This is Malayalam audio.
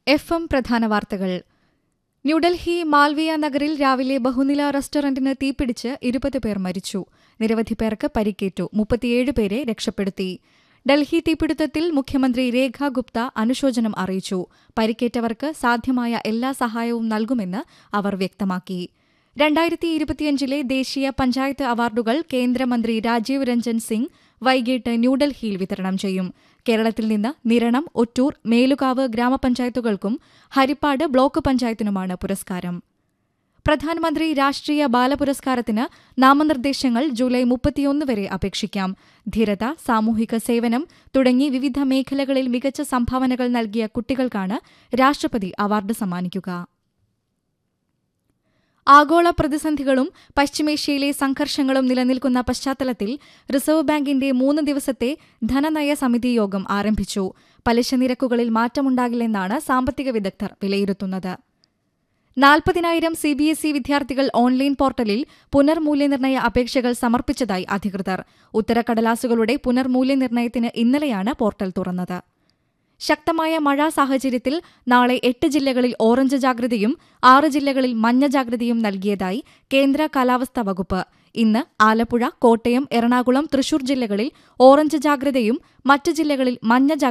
എഫ് എം പ്രധാന വാർത്തകൾ ന്യൂഡൽഹി മാൽവിയ നഗറിൽ രാവിലെ ബഹുനില റെസ്റ്റോറന്റിന് തീപിടിച്ച് ഇരുപത് പേർ മരിച്ചു നിരവധി പേർക്ക് പരിക്കേറ്റു മുപ്പത്തിയേഴ് പേരെ രക്ഷപ്പെടുത്തി ഡൽഹി തീപിടുത്തത്തിൽ മുഖ്യമന്ത്രി രേഖ ഗുപ്ത അനുശോചനം അറിയിച്ചു പരിക്കേറ്റവർക്ക് സാധ്യമായ എല്ലാ സഹായവും നൽകുമെന്ന് അവർ വ്യക്തമാക്കി രണ്ടായിരത്തി ഇരുപത്തിയഞ്ചിലെ ദേശീയ പഞ്ചായത്ത് അവാർഡുകൾ കേന്ദ്രമന്ത്രി രാജീവ് രഞ്ജൻ സിംഗ് വൈകിട്ട് ന്യൂഡൽഹിയിൽ വിതരണം ചെയ്യും കേരളത്തിൽ നിന്ന് നിരണം ഒറ്റൂർ മേലുകാവ് ഗ്രാമപഞ്ചായത്തുകൾക്കും ഹരിപ്പാട് ബ്ലോക്ക് പഞ്ചായത്തിനുമാണ് പുരസ്കാരം പ്രധാനമന്ത്രി രാഷ്ട്രീയ ബാലപുരസ്കാരത്തിന് നാമനിർദ്ദേശങ്ങൾ ജൂലൈ മുപ്പത്തിയൊന്ന് വരെ അപേക്ഷിക്കാം ധീരത സാമൂഹിക സേവനം തുടങ്ങി വിവിധ മേഖലകളിൽ മികച്ച സംഭാവനകൾ നൽകിയ കുട്ടികൾക്കാണ് രാഷ്ട്രപതി അവാർഡ് സമ്മാനിക്കുക ആഗോള പ്രതിസന്ധികളും പശ്ചിമേഷ്യയിലെ സംഘർഷങ്ങളും നിലനിൽക്കുന്ന പശ്ചാത്തലത്തിൽ റിസർവ് ബാങ്കിന്റെ മൂന്ന് ദിവസത്തെ ധനനയ സമിതി യോഗം ആരംഭിച്ചു പലിശ നിരക്കുകളിൽ മാറ്റമുണ്ടാകില്ലെന്നാണ് സാമ്പത്തിക വിദഗ്ധർ വിലയിരുത്തുന്നത് നാൽപ്പതിനായിരം സി ബി എസ് ഇ വിദ്യാർത്ഥികൾ ഓൺലൈൻ പോർട്ടലിൽ പുനർമൂല്യനിർണയ അപേക്ഷകൾ സമർപ്പിച്ചതായി അധികൃതർ ഉത്തരക്കടലാസുകളുടെ പുനർമൂല്യനിർണയത്തിന് ഇന്നലെയാണ് പോർട്ടൽ തുറന്നത് ശക്തമായ മഴ സാഹചര്യത്തിൽ നാളെ എട്ട് ജില്ലകളിൽ ഓറഞ്ച് ജാഗ്രതയും ആറ് ജില്ലകളിൽ മഞ്ഞ ജാഗ്രതയും നൽകിയതായി കേന്ദ്ര കാലാവസ്ഥാ വകുപ്പ് ഇന്ന് ആലപ്പുഴ കോട്ടയം എറണാകുളം തൃശൂർ ജില്ലകളിൽ ഓറഞ്ച് ജാഗ്രതയും മറ്റ് ജില്ലകളിൽ മഞ്ഞ